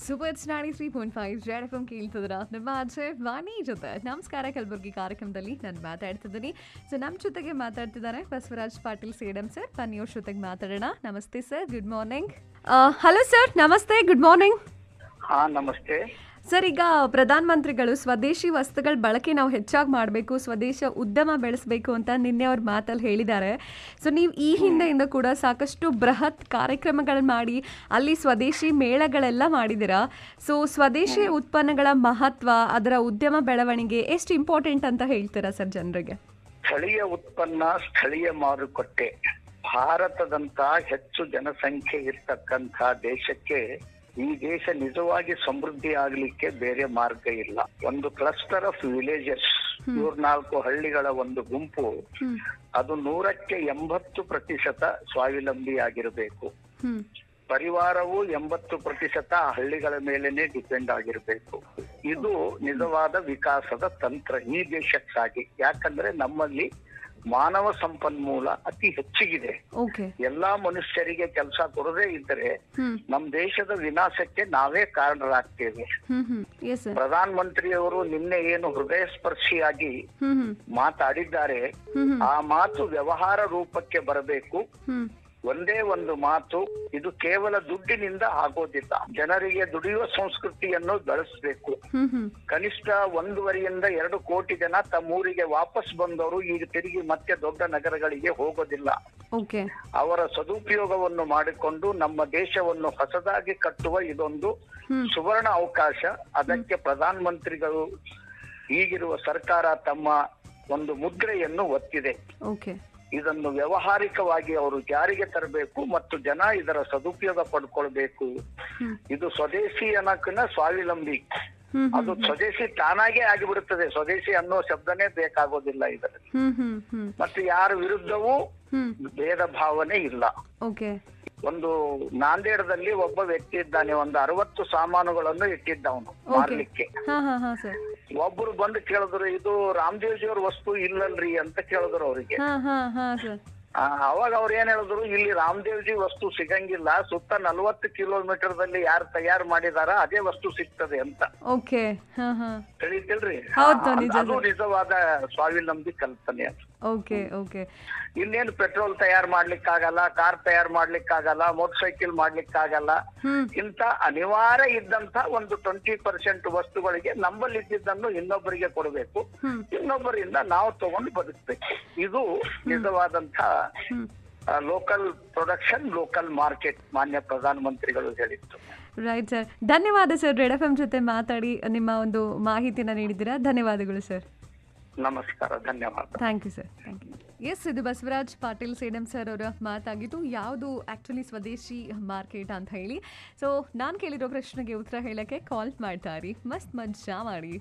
super ನಾಡಿ three point five Z F M ಕೇಳ್ತಿದ್ರ ನಿಮ್ಮ ಆಚೆ ವಾಣಿ ಜೊತೆ ನಮಸ್ಕಾರ ಕಲಬುರ್ಗಿ ಕಾರ್ಯಕ್ರಮದಲ್ಲಿ ನಾನು ಮಾತಾಡ್ತಿದ್ದೀನಿ ಸೊ ನಮ್ಮ ಜೊತೆಗೆ ಮಾತಾಡ್ತಿದ್ದಾರೆ ಬಸವರಾಜ್ ಪಾಟೀಲ್ ಸೇಡಂ ಸರ್ ಬನ್ನಿ ಅವ್ರ ಜೊತೆಗೆ ಮಾತಾಡೋಣ ನಮಸ್ತೆ sir good morning hello sir ನಮಸ್ತೆ ಗುಡ್ ಮಾರ್ನಿಂಗ್ ಹಾ ನಮಸ್ತೆ ಸರ್ ಈಗ ಪ್ರಧಾನ ಮಂತ್ರಿಗಳು ಸ್ವದೇಶಿ ವಸ್ತುಗಳ ಬಳಕೆ ನಾವು ಹೆಚ್ಚಾಗಿ ಮಾಡಬೇಕು ಸ್ವದೇಶ ಉದ್ಯಮ ಬೆಳೆಸಬೇಕು ಅಂತ ನಿನ್ನೆ ಅವ್ರ ಮಾತಲ್ಲಿ ಹೇಳಿದ್ದಾರೆ ಸೊ ನೀವು ಈ ಹಿಂದೆಯಿಂದ ಕೂಡ ಸಾಕಷ್ಟು ಬೃಹತ್ ಕಾರ್ಯಕ್ರಮಗಳು ಮಾಡಿ ಅಲ್ಲಿ ಸ್ವದೇಶಿ ಮೇಳಗಳೆಲ್ಲ ಮಾಡಿದ್ದೀರಾ ಸೊ ಸ್ವದೇಶಿ ಉತ್ಪನ್ನಗಳ ಮಹತ್ವ ಅದರ ಉದ್ಯಮ ಬೆಳವಣಿಗೆ ಎಷ್ಟು ಇಂಪಾರ್ಟೆಂಟ್ ಅಂತ ಹೇಳ್ತೀರಾ ಸರ್ ಜನರಿಗೆ ಸ್ಥಳೀಯ ಉತ್ಪನ್ನ ಸ್ಥಳೀಯ ಮಾರುಕಟ್ಟೆ ಭಾರತದಂತ ಹೆಚ್ಚು ಜನಸಂಖ್ಯೆ ಇರ್ತಕ್ಕಂಥ ದೇಶಕ್ಕೆ ಈ ದೇಶ ನಿಜವಾಗಿ ಸಮೃದ್ಧಿ ಆಗ್ಲಿಕ್ಕೆ ಬೇರೆ ಮಾರ್ಗ ಇಲ್ಲ ಒಂದು ಕ್ಲಸ್ಟರ್ ಆಫ್ ವಿಲೇಜಸ್ ಮೂರ್ನಾಲ್ಕು ಹಳ್ಳಿಗಳ ಒಂದು ಗುಂಪು ಹ್ಮ್ ಅದು ನೂರಕ್ಕೆ ಎಂಬತ್ತು ಪ್ರತಿಶತ ಸ್ವಾವಲಂಬಿ ಆಗಿರಬೇಕು ಹ್ಮ್ ಪರಿವಾರವು ಎಂಬತ್ತು ಪ್ರತಿಶತ ಆ ಹಳ್ಳಿಗಳ ಮೇಲೆನೆ ಡಿಪೆಂಡ್ ಆಗಿರಬೇಕು ಇದು ನಿಜವಾದ ವಿಕಾಸದ ತಂತ್ರ ಈ ದೇಶಕ್ಕಾಗಿ ಯಾಕಂದ್ರೆ ನಮ್ಮಲ್ಲಿ ಮಾನವ ಸಂಪನ್ಮೂಲ ಅತಿ ಹೆಚ್ಚಿಗಿದೆ ಓಕೆ ಎಲ್ಲಾ ಮನುಷ್ಯರಿಗೆ ಕೆಲಸ ಕೊಡದೇ ಇದ್ದರೆ ಹ್ಮ್ ನಮ್ ದೇಶದ ವಿನಾಶಕ್ಕೆ ನಾವೇ ಕಾರಣರಾಗ್ತೇವೆ ಹ್ಮ್ ಹ್ಮ್ ಎಸ್ ಸರ್ ಪ್ರಧಾನ ಮಂತ್ರಿಯವರು ನಿನ್ನೆ ಏನು ಹೃದಯ ಸ್ಪರ್ಶಿಯಾಗಿ ಹ್ಮ್ ಹ್ಮ್ ಮಾತಾಡಿದ್ದಾರೆ ಹ್ಮ್ ಹ್ಮ್ ಆ ಮಾತು ವ್ಯವಹಾರ ರೂಪಕ್ಕೆ ಬರಬೇಕು ಹ್ಮ್ ಒಂದೇ ಒಂದು ಮಾತು ಇದು ಕೇವಲ ದುಡ್ಡಿನಿಂದ ಆಗೋದಿಲ್ಲ ಜನರಿಗೆ ದುಡಿಯುವ ಸಂಸ್ಕೃತಿಯನ್ನು ಬೆಳೆಸಬೇಕು ಹ್ಮ್ ಹ್ಮ್ ಕನಿಷ್ಠ ಒಂದೂವರೆಯಿಂದ ಎರಡು ಕೋಟಿ ಜನ ತಮ್ಮ ಊರಿಗೆ ವಾಪಸ್ ಬಂದವರು ಈಗ ತಿರುಗಿ ಮತ್ತೆ ದೊಡ್ಡ ನಗರಗಳಿಗೆ ಹೋಗೋದಿಲ್ಲ ಓಕೆ ಅವರ ಸದುಪಯೋಗವನ್ನು ಮಾಡಿಕೊಂಡು ನಮ್ಮ ದೇಶವನ್ನು ಹೊಸದಾಗಿ ಕಟ್ಟುವ ಇದೊಂದು ಹ್ಮ್ ಸುವರ್ಣ ಅವಕಾಶ ಅದಕ್ಕೆ ಪ್ರಧಾನ ಮಂತ್ರಿಗಳು ಈಗಿರುವ ಸರ್ಕಾರ ತಮ್ಮ ಒಂದು ಮುದ್ರೆಯನ್ನು ಒತ್ತಿದೆ ಓಕೆ ಇದನ್ನು ವ್ಯವಹಾರಿಕವಾಗಿ ಅವರು ಜಾರಿಗೆ ತರಬೇಕು ಮತ್ತು ಜನ ಇದರ ಸದುಪಯೋಗ ಪಡ್ಕೊಳ್ಬೇಕು ಹ್ಮ್ ಇದು ಸ್ವದೇಶಿ ಅನ್ನೋಕಿನ ಸ್ವಾವಲಂಬಿ ಹ್ಮ್ ಅದು ಸ್ವದೇಶಿ ತಾನಾಗೇ ಆಗಿಬಿಡುತ್ತದೆ ಸ್ವದೇಶಿ ಅನ್ನೋ ಶಬ್ದನೇ ಬೇಕಾಗೋದಿಲ್ಲ ಇದರಲ್ಲಿ ಹ್ಮ್ ಹ್ಮ್ ಹ್ಮ್ ಮತ್ತು ಯಾರ ವಿರುದ್ಧವೂ ಹ್ಮ್ ಭೇದ ಭಾವನೆ ಇಲ್ಲ ಓಕೆ ಒಂದು ನಾಂದೇಡದಲ್ಲಿ ಒಬ್ಬ ವ್ಯಕ್ತಿ ಇದ್ದಾನೆ ಒಂದು ಅರವತ್ತು ಸಾಮಾನುಗಳನ್ನು ಇಟ್ಟಿದ್ದ ಅವನು ಮಾರ್ಲಿಕ್ಕೆ ಹಾ ಹಾ ಹಾ ಸರ್ ಒಬ್ರು ಬಂದು ಕೇಳಿದ್ರು ಇದು ರಾಮದೇವ್ಜಿ ಅವ್ರ ವಸ್ತು ಇಲ್ಲಲ್ರಿ ಅಂತ ಕೇಳಿದ್ರು ಅವರಿಗೆ ಹಾ ಹಾ ಹಾ ಸರ್ ಆ, ಅವಾಗ ಅವ್ರು ಏನ್ ಹೇಳಿದ್ರು ಇಲ್ಲಿ ರಾಮದೇವ್ಜಿ ವಸ್ತು ಸಿಗಂಗಿಲ್ಲ ಸುತ್ತ ನಲ್ವತ್ತು ಕಿಲೋಮೀಟರ್ ದಲ್ಲಿ ಯಾರು ತಯಾರು ಮಾಡಿದಾರ ಅದೇ ವಸ್ತು ಸಿಗ್ತದೆ ಅಂತ ಓಕೆ ಹಾ ಹಾ ತಿಳಿತಿಲ್ರಿ ಹೌದು, ಆ, ನಿಜ ಅದು ನಿಜವಾದ ಸ್ವಾವಲಂಬಿ ಕಲ್ಪನೆ ಅದು ಓಕೆ ಓಕೆ ಇನ್ನೇನು ಪೆಟ್ರೋಲ್ ತಯಾರು ಮಾಡ್ಲಿಕ್ಕಾಗಲ್ಲ ಕಾರ್ ತಯಾರು ಮಾಡ್ಲಿಕ್ಕಾಗಲ್ಲ ಮೋಟರ್ ಸೈಕಲ್ ಮಾಡ್ಲಿಕ್ಕಾಗಲ್ಲ ಹ್ಮ್ ಇಂತ ಅನಿವಾರ್ಯ ಇದ್ದಂತ ಒಂದು ಟ್ವೆಂಟಿ ಪರ್ಸೆಂಟ್ ವಸ್ತುಗಳಿಗೆ ನಮ್ಮಲ್ಲಿ ಇದ್ದಿದ್ದನ್ನು ಇನ್ನೊಬ್ಬರಿಗೆ ಕೊಡಬೇಕು ಹ್ಮ್ ಇನ್ನೊಬ್ಬರಿಂದ ನಾವು ತಗೊಂಡು ಬದುಕಬೇಕು ಇದು ನಿಜವಾದಂತ hmm local production local market ಮಾನ್ಯ ಪ್ರಧಾನ ಮಂತ್ರಿಗಳು ಹೇಳಿತ್ತು ರೈಟ್ ಸರ್ ಧನ್ಯವಾದ ಸರ್ ರೆಡ್ ಎಫ್ ಎಂ ಜೊತೆ ಮಾತಾಡಿ ನಿಮ್ಮ ಒಂದು ಮಾಹಿತಿನ ನೀಡಿದ್ದೀರಾ ಧನ್ಯವಾದಗಳು ಸರ್ ನಮಸ್ಕಾರ ಧನ್ಯವಾದ thank you sir thank you yes ಇದು ಬಸವರಾಜ್ ಪಾಟೀಲ್ ಸೇಡಂ ಸರ್ ಅವರ ಮಾತಾಗಿದ್ದು ಯಾವುದು ಆ್ಯಕ್ಚುಲಿ ಸ್ವದೇಶಿ ಮಾರ್ಕೆಟ್ ಅಂತ ಹೇಳಿ ಸೊ ನಾನು ಕೇಳಿರೋ ಪ್ರಶ್ನೆಗೆ ಉತ್ತರ ಹೇಳೋಕ್ಕೆ ಕಾಲ್ ಮಾಡ್ತಾ ಇರಿ ಮಸ್ತ್ ಮಜಾ ಮಾಡಿ